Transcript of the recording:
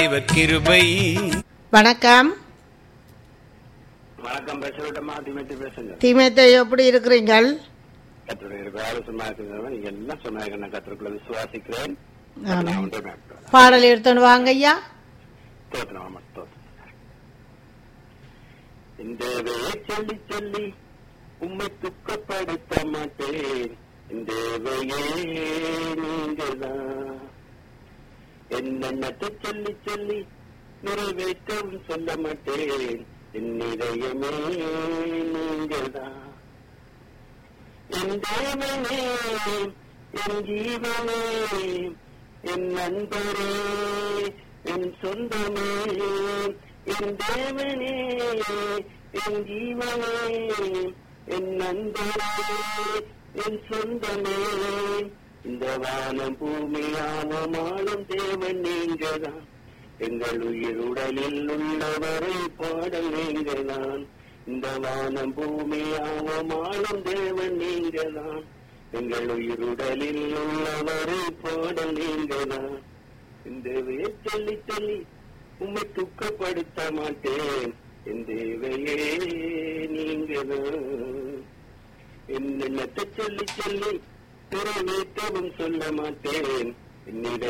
இவர் கிருபை வணக்கம் வணக்கம் பேசவிட்டமா திமேத்தி பேசுங்க தீமேத்தை எப்படி இருக்கிறீங்கள் கத்தருடைய ஆலோசனை இருக்கிறவன் நீங்க எல்லாம் சொன்னாங்க நான் கத்தருக்குள்ள விசுவாசிக்கிறேன் ஆமாம். நான் ஒன்றை மேற்கொள்கிறேன். பாடல் எடுத்துன்னு வாங்க ஐயா ஸ்தோத்திரம், ஆமாம், ஸ்தோத்திரம். இந்த வேலை சொல்லி சொல்லி உம்மை துக்கப்படுத்த மாட்டேன் இந்த வேலையே நீங்கதான் என்னென்னத்தை சொல்லி சொல்லி நிறைவேற்றவும் சொல்ல மாட்டேன் என் இதயமே நீங்கதான் என் தேவனே என் ஜீவனே என் நண்பரே என் சொந்தமே என் தேவனே என் ஜீவனே என் நண்பரே என் சொந்தமே இந்த வானம் பூமி ஆனமானும் தேவன் நீங்கதான் எங்கள் உயிர் உடலில் உள்ளவரை பாடல் நீங்கதான் இந்த வானம் பூமி ஆவமானும் தேவன் நீங்கதான் எங்கள் உயிர் உடலில் உள்ளவரை பாடல் நீங்கதான் இந்த சொல்லி சொல்லி உம்மை துக்கப்படுத்த மாட்டேன் என் தேவையே நீங்கதான் என்னென்னத்தை சொல்லி சொல்லி நிறைவேற்றவும் சொல்ல மாட்டேன் என்னிட